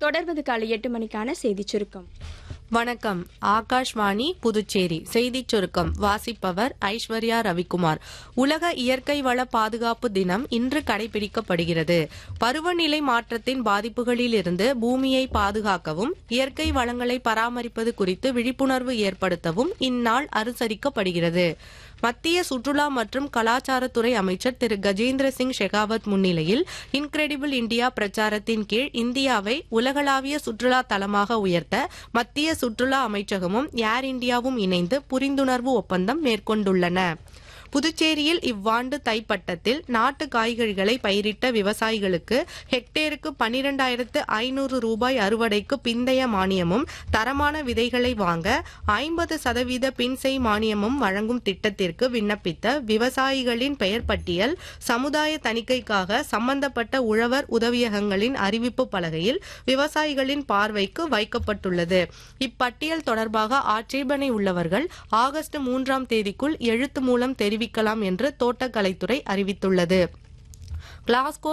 தொடர்வது காலை எட்டு மணிக்கான செய்திச் சுருக்கம் வணக்கம் ஆகாஷ்வாணி புதுச்சேரி செய்திச் சுருக்கம் வாசிப்பவர் ஐஸ்வர்யா ரவிக்குமார் உலக இயற்கை வள பாதுகாப்பு தினம் இன்று கடைபிடிக்கப்படுகிறது பருவநிலை மாற்றத்தின் பாதிப்புகளில் இருந்து பூமியை பாதுகாக்கவும் இயற்கை வளங்களை பராமரிப்பது குறித்து விழிப்புணர்வு ஏற்படுத்தவும் இந்நாள் அனுசரிக்கப்படுகிறது மத்திய சுற்றுலா மற்றும் கலாச்சாரத்துறை அமைச்சர் திரு கஜேந்திர சிங் ஷெகாவத் முன்னிலையில் இன்கிரெடிபிள் இந்தியா பிரச்சாரத்தின் கீழ் இந்தியாவை உலகளாவிய சுற்றுலா தலமாக உயர்த்த மத்திய சுற்றுலா அமைச்சகமும் ஏர் இந்தியாவும் இணைந்து புரிந்துணர்வு ஒப்பந்தம் மேற்கொண்டுள்ளன புதுச்சேரியில் இவ்வாண்டு தைப்பட்டத்தில் நாட்டு காய்கறிகளை பயிரிட்ட விவசாயிகளுக்கு ஹெக்டேருக்கு பனிரெண்டாயிரத்து ஐநூறு ரூபாய் அறுவடைக்கு பிந்தைய மானியமும் தரமான விதைகளை வாங்க ஐம்பது சதவீத பின்செய் மானியமும் வழங்கும் திட்டத்திற்கு விண்ணப்பித்த விவசாயிகளின் பெயர் பட்டியல் சமுதாய தணிக்கைக்காக சம்பந்தப்பட்ட உழவர் உதவியகங்களின் அறிவிப்பு பலகையில் விவசாயிகளின் பார்வைக்கு வைக்கப்பட்டுள்ளது இப்பட்டியல் தொடர்பாக ஆட்சேபனை உள்ளவர்கள் ஆகஸ்ட் மூன்றாம் தேதிக்குள் எழுத்து மூலம் தெரிவிக்கலாம் என்று தோட்டக்கலைத்துறை அறிவித்துள்ளது கிளாஸ்கோ